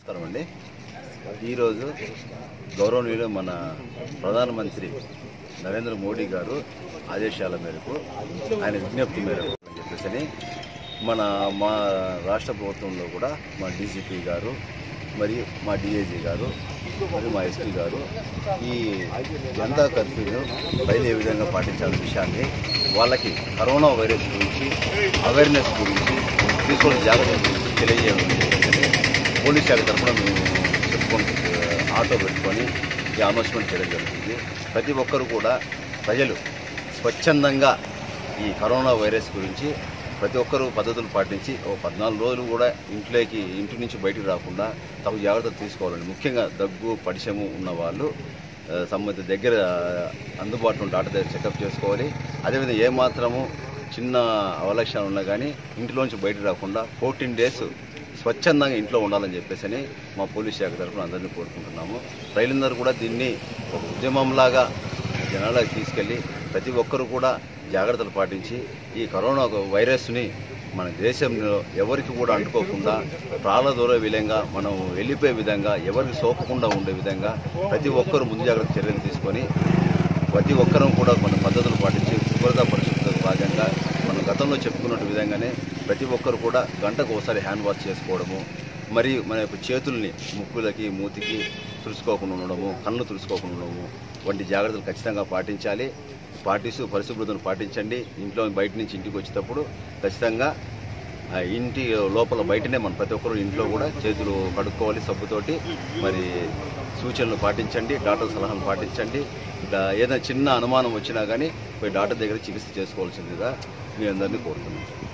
నమస్కారం అండి ఈరోజు గౌరవనీయులు మన ప్రధానమంత్రి నరేంద్ర మోడీ గారు ఆదేశాల మేరకు ఆయన విజ్ఞప్తి మేరకు అని చెప్పేసి మన మా రాష్ట్ర ప్రభుత్వంలో కూడా మా డీజీపీ గారు మరియు మా డిఐజీ గారు మరియు మా ఎస్పీ గారు ఈ జనతా కర్ఫ్యూను ప్రజలు ఏ విధంగా పాటించాలనే విషయాన్ని వాళ్ళకి కరోనా వైరస్ గురించి అవేర్నెస్ గురించి తీసుకునే జాగ్రత్తల గురించి తెలియజేయడం జరిగింది. పోలీస్ శాఖ తరఫున మేము చెప్పుకొని ఆటో పెట్టుకొని ఈ అనౌన్స్మెంట్ చేయడం జరుగుతుంది ప్రతి ఒక్కరు కూడా ప్రజలు స్వచ్ఛందంగా ఈ కరోనా వైరస్ గురించి ప్రతి ఒక్కరూ పద్ధతులు పాటించి ఓ పద్నాలుగు రోజులు కూడా ఇంట్లోకి ఇంటి నుంచి బయటికి రాకుండా తగు జాగ్రత్తలు తీసుకోవాలండి ముఖ్యంగా దగ్గు పడిశము ఉన్న వాళ్ళు ఆ, సంబంధిత దగ్గర అందుబాటులో ఉన్న డాక్టర్ దగ్గర చెకప్ చేసుకోవాలి అదేవిధంగా ఏమాత్రము చిన్న అవలక్షణాలు ఉన్నా కానీ ఇంటిలోంచి బయటకు రాకుండా ఫోర్టీన్ డేస్ స్వచ్ఛందంగా ఇంట్లో ఉండాలని చెప్పేసి అని మా పోలీస్ శాఖ తరఫున అందరినీ కోరుకుంటున్నాము ప్రజలందరూ కూడా దీన్ని ఒక ఉద్యమంలాగా జనాలకు తీసుకెళ్ళి ప్రతి ఒక్కరు కూడా జాగ్రత్తలు పాటించి ఈ కరోనా వైరస్ని మన దేశంలో ఎవరికి కూడా అంటుకోకుండా ప్రాణ దూర విధంగా మనం వెళ్ళిపోయే విధంగా ఎవరికి సోకకుండా ఉండే విధంగా ప్రతి ఒక్కరు ముందు జాగ్రత్త చర్యలు తీసుకొని ప్రతి ఒక్కరూ కూడా కొన్ని పద్ధతులు పాటించి శుభ్రత పరిశుభ్రతకు భాగంగా మనం గతంలో చెప్పుకున్నట్టు విధంగానే ప్రతి ఒక్కరు కూడా గంటకు ఒకసారి హ్యాండ్ వాష్ చేసుకోవడము మరియు మన యొక్క చేతుల్ని ముక్కులకి మూతికి తుడుచుకోకుండా ఉండడము కళ్ళు తుడుచుకోకుండా ఉండడము వంటి జాగ్రత్తలు ఖచ్చితంగా పాటించాలి పాటిస్తూ పరిశుభ్రతను పాటించండి ఇంట్లో బయట నుంచి ఇంటికి వచ్చేటప్పుడు ఖచ్చితంగా ఆ ఇంటి లోపల బయటనే మనం ప్రతి ఒక్కరు ఇంట్లో కూడా చేతులు కడుక్కోవాలి సబ్బుతోటి మరి సూచనలు పాటించండి డాక్టర్ సలహాలు పాటించండి ఇంకా ఏదైనా చిన్న అనుమానం వచ్చినా కానీ పోయి డాక్టర్ దగ్గర చికిత్స చేసుకోవాల్సిందిగా మీ అందరినీ కోరుతున్నాను